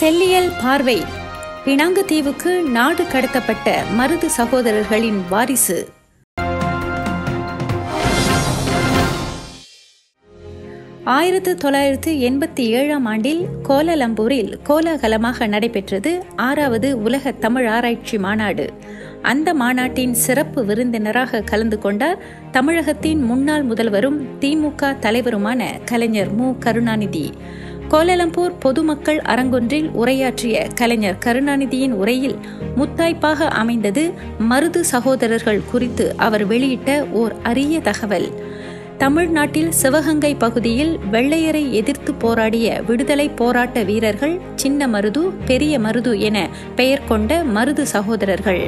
செல்லியல் பார்வை பினாங்கு தீவுக்கு நாடு கடத்தப்பட்ட மருது சகோதரர்களின் வாரிசு ஆயிரத்து தொள்ளாயிரத்து எண்பத்தி ஏழாம் ஆண்டில் கோலாலம்பூரில் கோலாகலமாக நடைபெற்றது ஆறாவது உலக தமிழ் ஆராய்ச்சி மாநாடு அந்த மாநாட்டின் சிறப்பு விருந்தினராக கலந்து கொண்டார் தமிழகத்தின் முன்னாள் முதல்வரும் திமுக தலைவருமான கலைஞர் மு கருணாநிதி கோலாலம்பூர் பொதுமக்கள் அரங்கொன்றில் உரையாற்றிய கலைஞர் கருணாநிதியின் உரையில் முத்தாய்ப்பாக அமைந்தது மருது சகோதரர்கள் குறித்து அவர் வெளியிட்ட ஓர் அரிய தகவல் தமிழ்நாட்டில் சிவகங்கை பகுதியில் வெள்ளையரை எதிர்த்து போராடிய விடுதலை போராட்ட வீரர்கள் சின்ன மருது பெரிய மருது என பெயர் கொண்ட மருது சகோதரர்கள்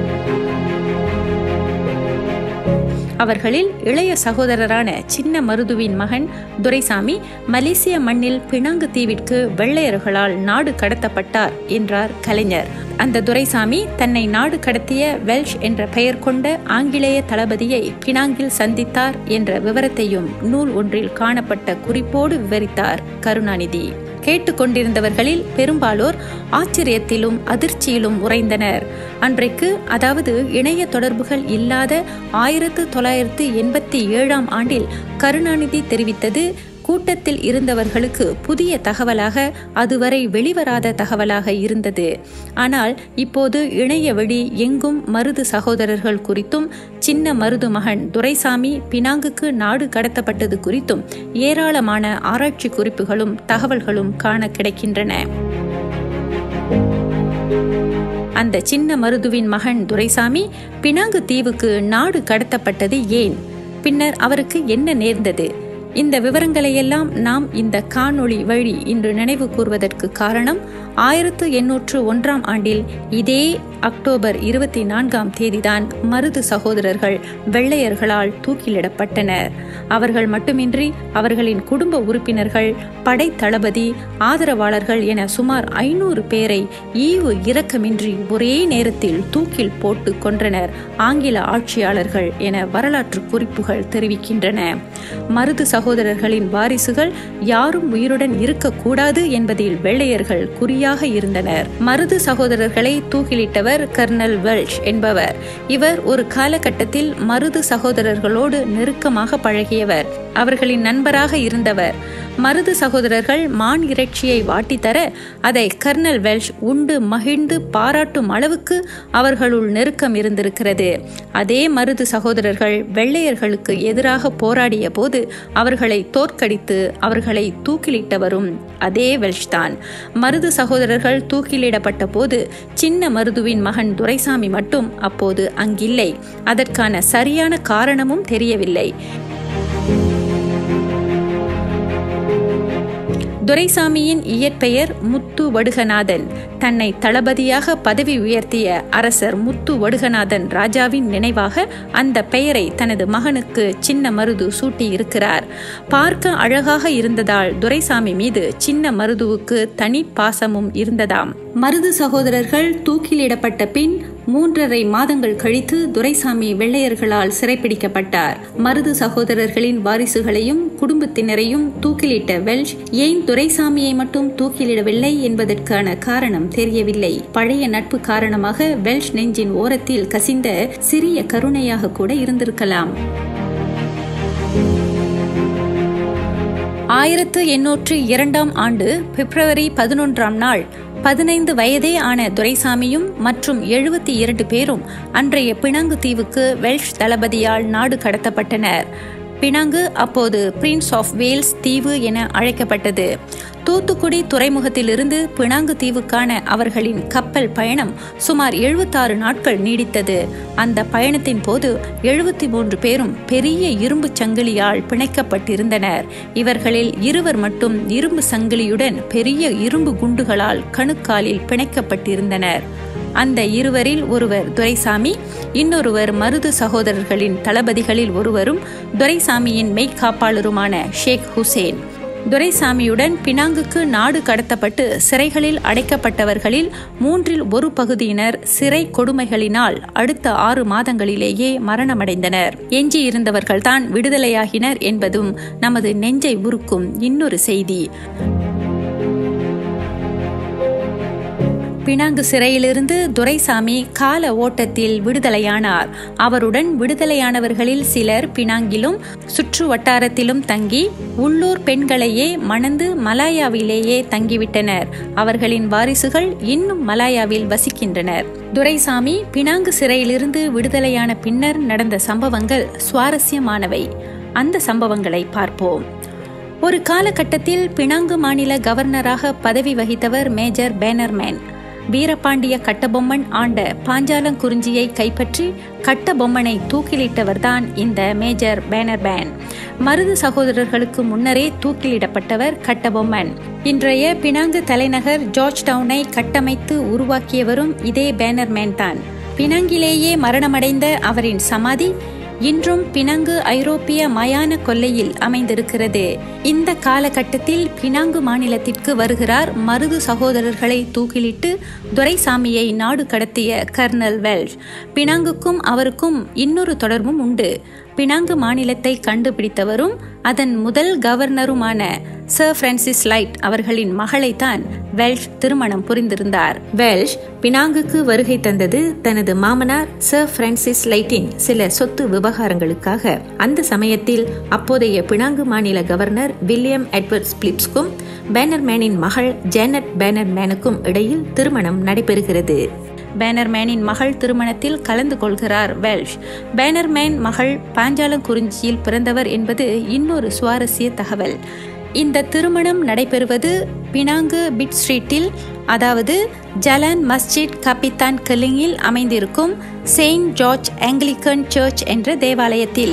அவர்களில் இளைய சகோதரரான சின்ன மருதுவின் மகன் துரைசாமி மலேசிய மண்ணில் பினாங்கு தீவிற்கு வெள்ளையர்களால் நாடு கடத்தப்பட்டார் என்றார் கலைஞர் அந்த துரைசாமி தன்னை நாடு கடத்திய வெல்ஷ் என்ற பெயர் கொண்ட ஆங்கிலேய தளபதியை பினாங்கில் சந்தித்தார் என்ற விவரத்தையும் நூல் ஒன்றில் காணப்பட்ட குறிப்போடு விவரித்தார் கருணாநிதி கேட்டுக்கொண்டிருந்தவர்களில் பெரும்பாலோர் ஆச்சரியத்திலும் அதிர்ச்சியிலும் உறைந்தனர் அன்றைக்கு அதாவது இணைய தொடர்புகள் இல்லாத ஆயிரத்து தொள்ளாயிரத்து எண்பத்தி ஏழாம் ஆண்டில் கருணாநிதி தெரிவித்தது கூட்டத்தில் இருந்தவர்களுக்கு புதிய தகவலாக அதுவரை வெளிவராத தகவலாக இருந்தது ஆனால் இப்போது இணைய வழி எங்கும் மருது சகோதரர்கள் குறித்தும் சின்ன மருது மகன் துரைசாமி பினாங்குக்கு நாடு கடத்தப்பட்டது குறித்தும் ஏராளமான ஆராய்ச்சி குறிப்புகளும் தகவல்களும் காண கிடைக்கின்றன அந்த சின்ன மருதுவின் மகன் துரைசாமி பினாங்கு தீவுக்கு நாடு கடத்தப்பட்டது ஏன் பின்னர் அவருக்கு என்ன நேர்ந்தது இந்த விவரங்களையெல்லாம் நாம் இந்த காணொளி வழி இன்று நினைவு கூர்வதற்கு காரணம் ஆயிரத்து எண்ணூற்று ஒன்றாம் ஆண்டில் இதே அக்டோபர் இருபத்தி நான்காம் தேதிதான் மருது சகோதரர்கள் வெள்ளையர்களால் தூக்கிலிடப்பட்டனர் அவர்கள் மட்டுமின்றி அவர்களின் குடும்ப உறுப்பினர்கள் படை தளபதி ஆதரவாளர்கள் என சுமார் ஐநூறு பேரை ஈவு இரக்கமின்றி ஒரே நேரத்தில் தூக்கில் போட்டு கொன்றனர் ஆங்கில ஆட்சியாளர்கள் என வரலாற்று குறிப்புகள் தெரிவிக்கின்றன மருது சகோதரர்களின் வாரிசுகள் யாரும் உயிருடன் இருக்கக்கூடாது என்பதில் வெள்ளையர்கள் குறியாக இருந்தனர் மருது சகோதரர்களை தூக்கிலிட்டவர் கர்னல் வெல்ஷ் என்பவர் இவர் ஒரு காலகட்டத்தில் மருது சகோதரர்களோடு நெருக்கமாக பழகியவர் அவர்களின் நண்பராக இருந்தவர் மருது சகோதரர்கள் மான் இறைச்சியை வாட்டித்தர அதை கர்னல் வெல்ஷ் உண்டு மகிழ்ந்து பாராட்டும் அளவுக்கு அவர்களுள் நெருக்கம் இருந்திருக்கிறது அதே மருது சகோதரர்கள் வெள்ளையர்களுக்கு எதிராக போராடிய போது அவர்களை தோற்கடித்து அவர்களை தூக்கிலிட்டவரும் அதே வெல்ஷ் தான் மருது சகோதரர்கள் தூக்கிலிடப்பட்ட போது சின்ன மருதுவின் மகன் துரைசாமி மட்டும் அப்போது அங்கில்லை அதற்கான சரியான காரணமும் தெரியவில்லை துரைசாமியின் இயற்பெயர் முத்து வடுகநாதன் தன்னை தளபதியாக பதவி உயர்த்திய அரசர் முத்து வடுகநாதன் ராஜாவின் நினைவாக அந்த பெயரை தனது மகனுக்கு சின்ன மருது சூட்டியிருக்கிறார் பார்க்க அழகாக இருந்ததால் துரைசாமி மீது சின்ன மருதுவுக்கு தனி பாசமும் இருந்ததாம் மருது சகோதரர்கள் தூக்கிலிடப்பட்ட பின் மூன்றரை மாதங்கள் கழித்து துரைசாமி வெள்ளையர்களால் சிறைப்பிடிக்கப்பட்டார் மருது சகோதரர்களின் வாரிசுகளையும் குடும்பத்தினரையும் தூக்கிலிட்ட வெல்ஷ் ஏன் துரைசாமியை மட்டும் தூக்கிலிடவில்லை என்பதற்கான காரணம் தெரியவில்லை பழைய நட்பு காரணமாக வெல்ஷ் நெஞ்சின் ஓரத்தில் கசிந்த சிறிய கருணையாக கூட இருந்திருக்கலாம் ஆயிரத்து எண்ணூற்று இரண்டாம் ஆண்டு பிப்ரவரி பதினொன்றாம் நாள் பதினைந்து வயதே ஆன துரைசாமியும் மற்றும் எழுபத்தி இரண்டு பேரும் அன்றைய பினாங்கு தீவுக்கு வெல்ஷ் தளபதியால் நாடு கடத்தப்பட்டனர் பினாங்கு அப்போது பிரின்ஸ் ஆஃப் வேல்ஸ் தீவு என அழைக்கப்பட்டது தூத்துக்குடி துறைமுகத்திலிருந்து பினாங்கு தீவுக்கான அவர்களின் கப்பல் பயணம் சுமார் எழுபத்தாறு நாட்கள் நீடித்தது அந்த பயணத்தின் போது எழுபத்தி மூன்று பேரும் பெரிய இரும்பு சங்கிலியால் பிணைக்கப்பட்டிருந்தனர் இவர்களில் இருவர் மட்டும் இரும்பு சங்கிலியுடன் பெரிய இரும்பு குண்டுகளால் கணுக்காலில் பிணைக்கப்பட்டிருந்தனர் அந்த இருவரில் ஒருவர் துரைசாமி இன்னொருவர் மருது சகோதரர்களின் தளபதிகளில் ஒருவரும் துரைசாமியின் மெய்க்காப்பாளருமான ஷேக் ஹுசேன் துரைசாமியுடன் பினாங்குக்கு நாடு கடத்தப்பட்டு சிறைகளில் அடைக்கப்பட்டவர்களில் மூன்றில் ஒரு பகுதியினர் சிறை கொடுமைகளினால் அடுத்த ஆறு மாதங்களிலேயே மரணமடைந்தனர் எஞ்சியிருந்தவர்கள்தான் விடுதலையாகினர் என்பதும் நமது நெஞ்சை உருக்கும் இன்னொரு செய்தி பினாங்கு சிறையிலிருந்து துரைசாமி கால ஓட்டத்தில் விடுதலையானார் அவருடன் விடுதலையானவர்களில் சிலர் பினாங்கிலும் சுற்று வட்டாரத்திலும் தங்கி உள்ளூர் பெண்களையே மணந்து மலாயாவிலேயே தங்கிவிட்டனர் அவர்களின் வாரிசுகள் இன்னும் மலாயாவில் வசிக்கின்றனர் துரைசாமி பினாங்கு சிறையிலிருந்து விடுதலையான பின்னர் நடந்த சம்பவங்கள் சுவாரஸ்யமானவை அந்த சம்பவங்களை பார்ப்போம் ஒரு காலகட்டத்தில் பினாங்கு மாநில கவர்னராக பதவி வகித்தவர் மேஜர் பேனர்மேன் வீரபாண்டிய கட்டபொம்மன் ஆண்ட பாஞ்சாலங்குறிஞ்சியை கைப்பற்றி கட்டபொம்மனை தூக்கிலிட்டவர்தான் இந்த மேஜர் பேனர்பேன் மருது சகோதரர்களுக்கு முன்னரே தூக்கிலிடப்பட்டவர் கட்டபொம்மன் இன்றைய பினாங்கு தலைநகர் ஜார்ஜ் டவுனை கட்டமைத்து உருவாக்கியவரும் இதே பேனர்மேன் தான் பினாங்கிலேயே மரணமடைந்த அவரின் சமாதி இன்றும் பினாங்கு ஐரோப்பிய மயான கொல்லையில் அமைந்திருக்கிறது இந்த காலகட்டத்தில் பினாங்கு மாநிலத்திற்கு வருகிறார் மருது சகோதரர்களை தூக்கிலிட்டு துரைசாமியை நாடு கடத்திய கர்னல் வெல்ஷ் பினாங்குக்கும் அவருக்கும் இன்னொரு தொடர்பும் உண்டு பினாங்கு மாநிலத்தை கண்டுபிடித்தவரும் அதன் முதல் கவர்னருமான சர் பிரான்சிஸ் லைட் அவர்களின் மகளைத்தான் வெல்ஷ் திருமணம் புரிந்திருந்தார் வெல்ஷ் பினாங்குக்கு வருகை தந்தது தனது மாமனார் சர் பிரான்சிஸ் லைட்டின் சில சொத்து விவகாரங்களுக்காக அந்த சமயத்தில் அப்போதைய பினாங்கு மாநில கவர்னர் வில்லியம் எட்வர்ட் ஸ்பிளிப்ஸ்க்கும் பேனர்மேனின் மகள் ஜேனட் பேனர்மேனுக்கும் இடையில் திருமணம் நடைபெறுகிறது பேனர்மேனின் மகள் திருமணத்தில் கலந்து கொள்கிறார் வெல்ஷ் பேனர்மேன் மகள் பாஞ்சாலங்குறிஞ்சியில் பிறந்தவர் என்பது இன்னொரு சுவாரஸ்ய தகவல் இந்த திருமணம் நடைபெறுவது பினாங்கு பிட் ஸ்ட்ரீட்டில் அதாவது ஜலான் மஸ்ஜித் கபித்தான் கலிங்கில் அமைந்திருக்கும் செயின்ட் ஜார்ஜ் ஆங்கிலிக்கன் சர்ச் என்ற தேவாலயத்தில்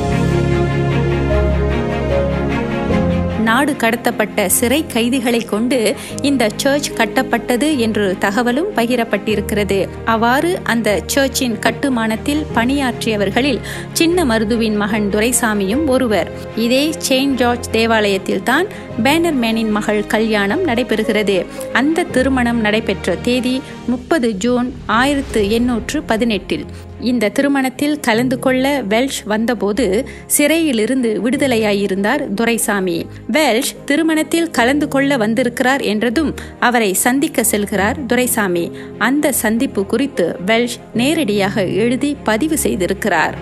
நாடு கடத்தப்பட்ட சிறை கைதிகளை கொண்டு இந்த சர்ச் கட்டப்பட்டது என்று தகவலும் பகிரப்பட்டிருக்கிறது அவ்வாறு அந்த சர்ச்சின் கட்டுமானத்தில் பணியாற்றியவர்களில் சின்ன மருதுவின் மகன் துரைசாமியும் ஒருவர் இதே செயின்ட் ஜார்ஜ் தேவாலயத்தில் தான் பேனர்மேனின் மகள் கல்யாணம் நடைபெறுகிறது அந்த திருமணம் நடைபெற்ற தேதி முப்பது ஜூன் ஆயிரத்து எண்ணூற்று பதினெட்டில் இந்த திருமணத்தில் கலந்து கொள்ள வெல்ஷ் வந்தபோது சிறையிலிருந்து விடுதலையாயிருந்தார் துரைசாமி வெல்ஷ் திருமணத்தில் கலந்து கொள்ள வந்திருக்கிறார் என்றதும் அவரை சந்திக்க செல்கிறார் துரைசாமி அந்த சந்திப்பு குறித்து வெல்ஷ் நேரடியாக எழுதி பதிவு செய்திருக்கிறார்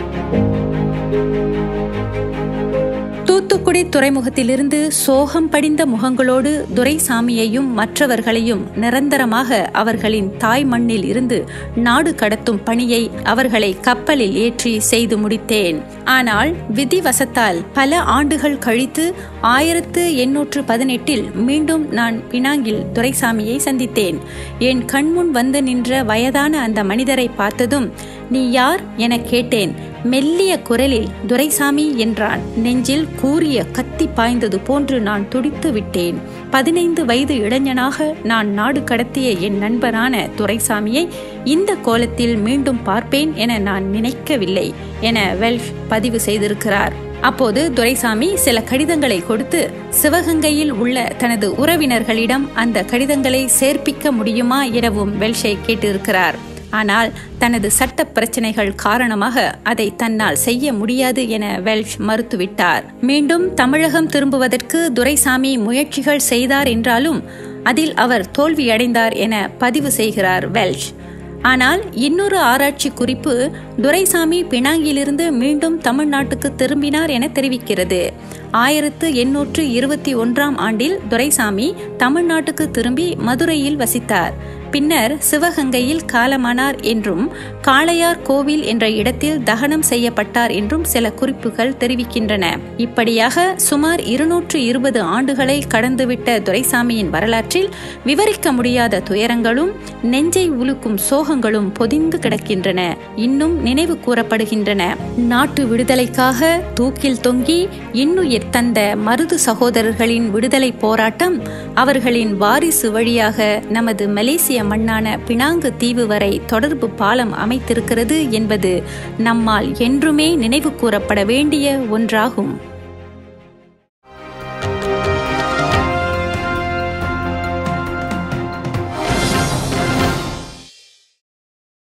தூத்துக்குடி துறைமுகத்திலிருந்து சோகம் படிந்த முகங்களோடு துரைசாமியையும் மற்றவர்களையும் நிரந்தரமாக அவர்களின் தாய் மண்ணில் இருந்து நாடு கடத்தும் பணியை அவர்களை கப்பலில் ஏற்றி செய்து முடித்தேன் ஆனால் விதிவசத்தால் பல ஆண்டுகள் கழித்து ஆயிரத்து எண்ணூற்று பதினெட்டில் மீண்டும் நான் பினாங்கில் துரைசாமியை சந்தித்தேன் என் கண்முன் வந்து நின்ற வயதான அந்த மனிதரை பார்த்ததும் நீ யார் என கேட்டேன் மெல்லிய குரலில் துரைசாமி என்றான் நெஞ்சில் கூறிய கத்தி பாய்ந்தது போன்று நான் துடித்து விட்டேன் பதினைந்து வயது இளைஞனாக நான் நாடு கடத்திய என் நண்பரான துரைசாமியை இந்த கோலத்தில் மீண்டும் பார்ப்பேன் என நான் நினைக்கவில்லை என வெல்ஷ் பதிவு செய்திருக்கிறார் அப்போது துரைசாமி சில கடிதங்களை கொடுத்து சிவகங்கையில் உள்ள தனது உறவினர்களிடம் அந்த கடிதங்களை சேர்ப்பிக்க முடியுமா எனவும் வெல்ஷை கேட்டிருக்கிறார் ஆனால் தனது சட்ட பிரச்சனைகள் காரணமாக அதை தன்னால் செய்ய முடியாது என வெல்ஷ் மறுத்துவிட்டார் மீண்டும் தமிழகம் திரும்புவதற்கு துரைசாமி முயற்சிகள் செய்தார் என்றாலும் அதில் அவர் தோல்வியடைந்தார் என பதிவு செய்கிறார் வெல்ஷ் ஆனால் இன்னொரு ஆராய்ச்சி குறிப்பு துரைசாமி பினாங்கிலிருந்து மீண்டும் தமிழ்நாட்டுக்கு திரும்பினார் என தெரிவிக்கிறது ஆயிரத்து எண்ணூற்று இருபத்தி ஒன்றாம் ஆண்டில் துரைசாமி தமிழ்நாட்டுக்கு திரும்பி மதுரையில் வசித்தார் பின்னர் சிவகங்கையில் காலமானார் என்றும் காளையார் கோவில் என்ற இடத்தில் தகனம் செய்யப்பட்டார் என்றும் சில குறிப்புகள் தெரிவிக்கின்றன இப்படியாக சுமார் இருநூற்று இருபது ஆண்டுகளை கடந்துவிட்ட துரைசாமியின் வரலாற்றில் விவரிக்க முடியாத துயரங்களும் நெஞ்சை உலுக்கும் சோகங்களும் பொதிந்து கிடக்கின்றன இன்னும் நினைவு கூறப்படுகின்றன நாட்டு விடுதலைக்காக தூக்கில் தொங்கி இன்னுயிர் தந்த மருது சகோதரர்களின் விடுதலை போராட்டம் அவர்களின் வாரிசு வழியாக நமது மலேசிய மண்ணான பினாங்கு தீவு வரை தொடர்பு பாலம் அமைத்திருக்கிறது என்பது நம்மால் என்றுமே நினைவு கூறப்பட வேண்டிய ஒன்றாகும்